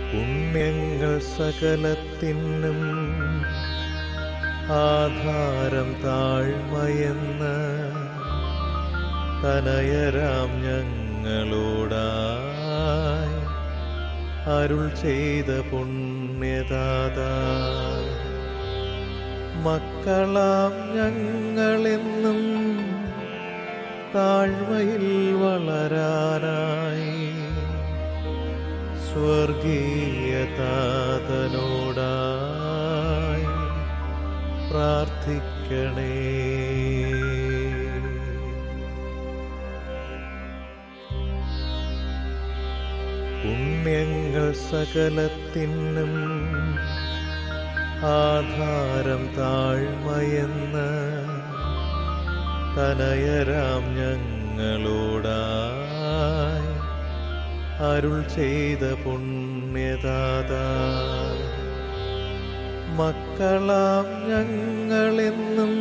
പുണ്യങ്ങൾ സകലത്തിനും ആധാരം താഴ്മയെന്ന് തനയരാം ഞങ്ങളോടായി അരുൾ ചെയ്ത പുണ്യദാത മക്കളാം ഞങ്ങളെന്നും താഴ്മയിൽ വളരാനായി സ്വർഗീയ താതനോടായി പ്രാർത്ഥിക്കണേ പുണ്യങ്ങൾ സകലത്തിനും ആധാരം താഴ്മയെന്ന് തനയരാം ഞങ്ങളോടായി അരുൾ ചെയ്ത പുണ്യദാത മക്കളാം ഞങ്ങളെന്നും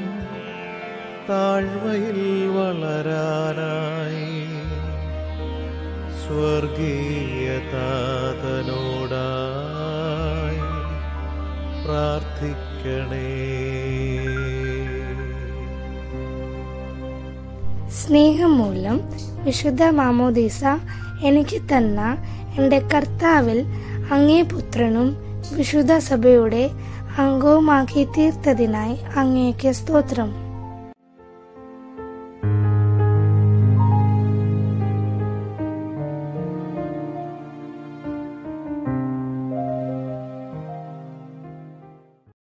താഴ്മയിൽ വളരാനായി സ്വർഗീയ താതനോടായി പ്രാർത്ഥിക്കണേ സ്നേഹം മൂലം വിശുദ്ധ മാമോദീസ എനിക്ക് തന്ന എൻ്റെ കർത്താവിൽ അങ്ങേ പുത്രനും വിശുദ്ധ സഭയുടെ അംഗവുമാക്കി തീർത്തതിനായി അങ്ങേക്ക് സ്തോത്രം